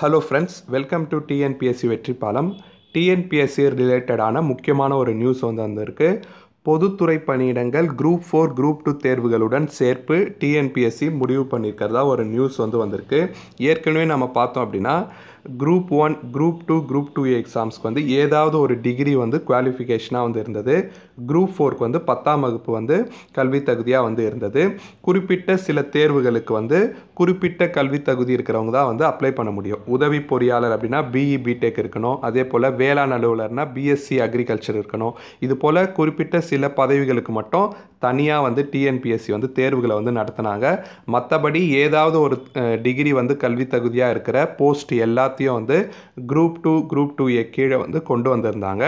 hello friends welcome to TNPSC Vetri Paalam TNPSC ரிலேட்டடான முக்கியமான ஒரு நியூஸ் வந்து வந்திருக்கு பொதுத்துறை பணியிடங்கள் குரூப் ஃபோர் குரூப் டூ தேர்வுகளுடன் சேர்ப்பு டிஎன்பிஎஸ்சி முடிவு பண்ணியிருக்கிறதா ஒரு நியூஸ் வந்து வந்திருக்கு ஏற்கனவே நம்ம பார்த்தோம் அப்படின்னா group one group two group two எக்ஸாம்ஸ்க்கு வந்து ஏதாவது ஒரு டிகிரி வந்து குவாலிஃபிகேஷனாக வந்து இருந்தது குரூப் ஃபோருக்கு வந்து பத்தாம் வகுப்பு வந்து கல்வி தகுதியாக வந்து இருந்தது குறிப்பிட்ட சில தேர்வுகளுக்கு வந்து குறிப்பிட்ட கல்வி தகுதி இருக்கிறவங்க தான் வந்து அப்ளை பண்ண முடியும் உதவி பொறியாளர் அப்படின்னா பிஇ பிடெக் இருக்கணும் அதே போல் வேளாண் அலுவலர்னா பிஎஸ்சி அக்ரிகல்ச்சர் இருக்கணும் இது போல் குறிப்பிட்ட சில பதவிகளுக்கு மட்டும் தனியாக வந்து டிஎன்பிஎஸ்சி வந்து தேர்வுகளை வந்து நடத்தினாங்க மற்றபடி ஏதாவது ஒரு டிகிரி வந்து கல்வி தகுதியாக இருக்கிற போஸ்ட் எல்லாத்தையும் வந்து group two group two A கீழே வந்து கொண்டு வந்திருந்தாங்க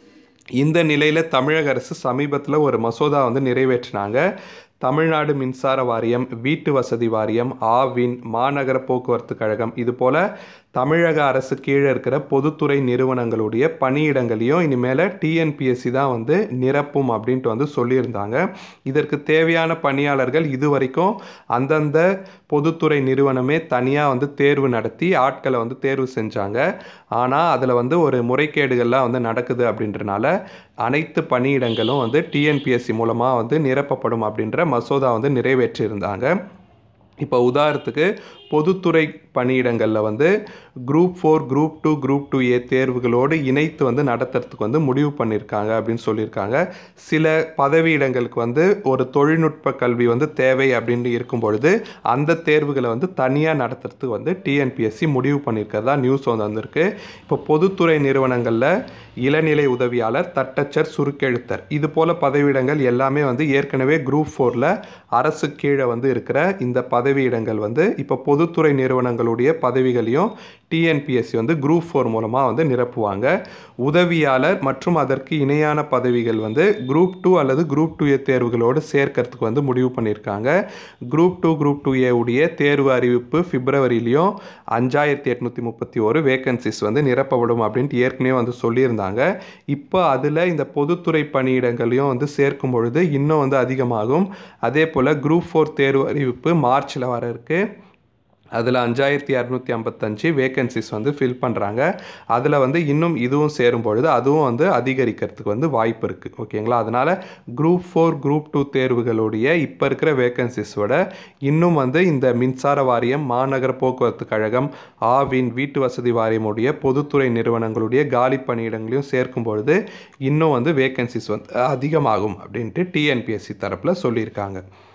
இந்த நிலையில் தமிழக அரசு சமீபத்தில் ஒரு மசோதா வந்து நிறைவேற்றினாங்க தமிழ்நாடு மின்சார வாரியம் வீட்டு வசதி வாரியம் ஆவின் மாநகர போக்குவரத்து கழகம் இது போல் தமிழக அரசு கீழே இருக்கிற பொதுத்துறை நிறுவனங்களுடைய பணியிடங்களையும் இனிமேல் டிஎன்பிஎஸ்சி தான் வந்து நிரப்பும் அப்படின்ட்டு வந்து சொல்லியிருந்தாங்க இதற்கு தேவையான பணியாளர்கள் இது வரைக்கும் அந்தந்த பொதுத்துறை நிறுவனமே தனியாக வந்து தேர்வு நடத்தி ஆட்களை வந்து தேர்வு செஞ்சாங்க ஆனால் அதில் வந்து ஒரு முறைகேடுகள்லாம் வந்து நடக்குது அப்படின்றனால அனைத்து பணியிடங்களும் வந்து டிஎன்பிஎஸ்சி மூலமாக வந்து நிரப்பப்படும் அப்படின்ற மசோதா வந்து நிறைவேற்றியிருந்தாங்க இப்போ உதாரணத்துக்கு பொதுத்துறை பணியிடங்களில் வந்து group four group two group two A தேர்வுகளோடு இணைத்து வந்து நடத்துறதுக்கு வந்து முடிவு பண்ணியிருக்காங்க அப்படின்னு சொல்லியிருக்காங்க சில பதவியிடங்களுக்கு வந்து ஒரு தொழில்நுட்ப கல்வி வந்து தேவை அப்படின்னு இருக்கும் பொழுது அந்த தேர்வுகளை வந்து தனியாக நடத்துறதுக்கு வந்து டிஎன்பிஎஸ்சி முடிவு பண்ணியிருக்கிறதா நியூஸ் வந்து வந்திருக்கு இப்போ பொதுத்துறை நிறுவனங்களில் இளநிலை உதவியாளர் தட்டச்சர் சுருக்கெழுத்தர் இது போல் பதவியிடங்கள் எல்லாமே வந்து ஏற்கனவே குரூப் ஃபோரில் அரசு கீழே வந்து இருக்கிற இந்த பதவியிடங்கள் வந்து இப்போ பொதுத்துறை நிறுவனங்களுடைய பதவிகளையும் டிஎன்பிஎஸ்சி வந்து குரூப் ஃபோர் மூலமாக வந்து நிரப்புவாங்க உதவியாளர் மற்றும் அதற்கு இணையான பதவிகள் வந்து குரூப் டூ அல்லது குரூப் டூ ஏ தேர்வுகளோடு சேர்க்கறதுக்கு வந்து முடிவு பண்ணியிருக்காங்க group two group two A உடைய தேர்வு அறிவிப்பு பிப்ரவரியிலையும் அஞ்சாயிரத்தி எட்நூற்றி முப்பத்தி ஒரு வேகன்சிஸ் வந்து நிரப்பப்படும் அப்படின்ட்டு ஏற்கனவே வந்து சொல்லியிருந்தாங்க இப்போ அதில் இந்த பொதுத்துறை பணியிடங்களையும் வந்து சேர்க்கும் பொழுது இன்னும் வந்து அதிகமாகும் அதே போல் குரூப் ஃபோர் தேர்வு அறிவிப்பு மார்ச்சில் வர இருக்குது அதில் அஞ்சாயிரத்தி இரநூத்தி ஐம்பத்தஞ்சு வேகன்சிஸ் வந்து ஃபில் பண்ணுறாங்க அதில் வந்து இன்னும் இதுவும் சேரும் பொழுது அதுவும் வந்து அதிகரிக்கிறதுக்கு வந்து வாய்ப்பு இருக்குது ஓகேங்களா அதனால் குரூப் ஃபோர் குரூப் டூ தேர்வுகளுடைய இப்போ இருக்கிற வேகன்சிஸோட இன்னும் வந்து இந்த மின்சார வாரியம் மாநகர போக்குவரத்து கழகம் ஆவின் வீட்டு வசதி வாரியமுடைய பொதுத்துறை நிறுவனங்களுடைய காலி பணியிடங்களையும் சேர்க்கும் பொழுது இன்னும் வந்து வேகன்சிஸ் வந்து அதிகமாகும் அப்படின்ட்டு டிஎன்பிஎஸ்சி தரப்பில் சொல்லியிருக்காங்க